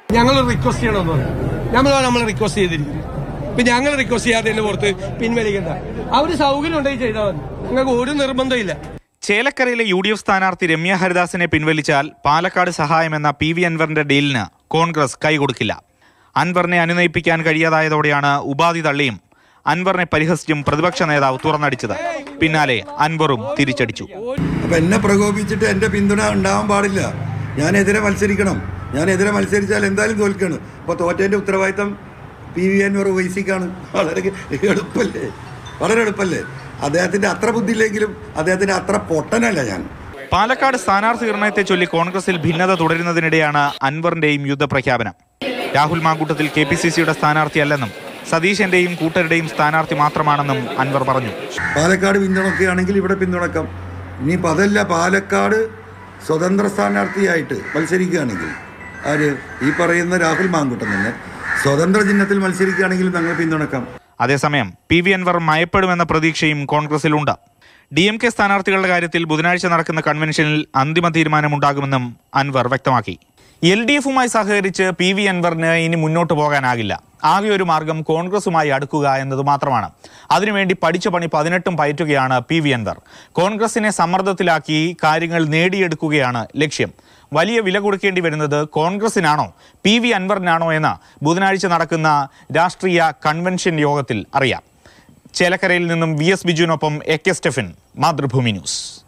ഞങ്ങൾ റിക്വസ്റ്റ് ചെയ്യണമെന്ന് പറഞ്ഞു നമ്മൾ നമ്മൾ റിക്വസ്റ്റ് ചെയ്തിരിക്കും ഇപ്പൊ ഞങ്ങൾ റിക്വസ്റ്റ് ചെയ്യാത്തതിന്റെ പുറത്ത് പിൻവലിക്കണ്ട അവര് സൗകര്യം ഉണ്ടെങ്കിൽ ചെയ്താൽ മതി നിങ്ങൾക്ക് ഒരു നിർബന്ധമില്ല ചേലക്കരയിലെ യു ഡി എഫ് സ്ഥാനാർത്ഥി രമ്യ ഹരിദാസിനെ പിൻവലിച്ചാൽ പാലക്കാട് സഹായം എന്ന പി വി അൻവറിന്റെ ഡീലിന് കോൺഗ്രസ് കൈകൊടുക്കില്ല അൻവറിനെ അനുനയിപ്പിക്കാൻ കഴിയാതായതോടെയാണ് ഉപാധി തള്ളിയും അൻവറിനെ പരിഹസിച്ചും പ്രതിപക്ഷ നേതാവ് തുറന്നടിച്ചത് പിന്നാലെ അൻവറും തിരിച്ചടിച്ചു അപ്പൊ എന്നെ പ്രകോപിച്ചിട്ട് എന്റെ പിന്തുണ ഉണ്ടാവാൻ പാടില്ല ഞാൻ എതിരെ മത്സരിക്കണം ഞാൻ എതിരെ മത്സരിച്ചാൽ എന്തായാലും തോൽക്കാണ് അപ്പൊ തോറ്റേന്റെ ഉത്തരവാദിത്തം പി വി അൻവർ വൈസിക്കാണ് വളരെ എളുപ്പല്ലേ വളരെ എളുപ്പല്ലേ അദ്ദേഹത്തിന്റെ അത്ര ബുദ്ധിയില്ലെങ്കിലും അദ്ദേഹത്തിന്റെ അത്ര പൊട്ടനല്ല ഞാൻ പാലക്കാട് സ്ഥാനാർത്ഥി നിർണയത്തെ ചൊല്ലി കോൺഗ്രസിൽ ഭിന്നത തുടരുന്നതിനിടെയാണ് അൻവറിന്റെയും യുദ്ധപ്രഖ്യാപനം Rahul Mamkootathil K P C സിയുടെ സ്ഥാനാർത്ഥിയല്ലെന്നും സതീശന്റെയും കൂട്ടരുടെയും സ്ഥാനാർത്ഥി മാത്രമാണെന്നും അൻവർ പറഞ്ഞു പാലക്കാട് പിന്തുണക്കുകയാണെങ്കിൽ ഇവിടെ പിന്തുണക്കാം ഇനിയിപ്പോൾ അതല്ല പാലക്കാട് സ്വതന്ത്ര സ്ഥാനാർത്ഥിയായിട്ട് മത്സരിക്കുകയാണെങ്കിൽ ആര് ഈ പറയുന്ന രാഹുൽ മാങ്കുട്ടം തന്നെ സ്വതന്ത്ര ചിഹ്നത്തിൽ മത്സരിക്കുകയാണെങ്കിൽ ഞങ്ങൾ പിന്തുണക്കാം അതേസമയം പി വി അൻവർ മയപ്പെടുമെന്ന പ്രതീക്ഷയും കോൺഗ്രസിലുണ്ട് ഡി എം കെ സ്ഥാനാർത്ഥികളുടെ കാര്യത്തിൽ ബുധനാഴ്ച നടക്കുന്ന കൺവെൻഷനിൽ അന്തിമ തീരുമാനമുണ്ടാകുമെന്നും അൻവർ വ്യക്തമാക്കി എൽ ഡി എഫുമായി സഹകരിച്ച് പി വി അൻവറിന് ഇനി മുന്നോട്ട് പോകാനാകില്ല ആകെ ഒരു മാർഗം കോൺഗ്രസുമായി അടുക്കുക എന്നത് മാത്രമാണ് അതിനുവേണ്ടി പഠിച്ച പണി പതിനെട്ടും പയറ്റുകയാണ് പി വി അൻവർ കോൺഗ്രസിനെ സമ്മർദ്ദത്തിലാക്കി കാര്യങ്ങൾ നേടിയെടുക്കുകയാണ് ലക്ഷ്യം വലിയ വില കൊടുക്കേണ്ടി വരുന്നത് കോൺഗ്രസിനാണോ പി വി അൻവറിനാണോ എന്ന് ബുധനാഴ്ച നടക്കുന്ന രാഷ്ട്രീയ കൺവെൻഷൻ യോഗത്തിൽ അറിയാം ചേലക്കരയിൽ നിന്നും വി എസ് ബിജുവിനൊപ്പം A K Stephin Mathrubhumi news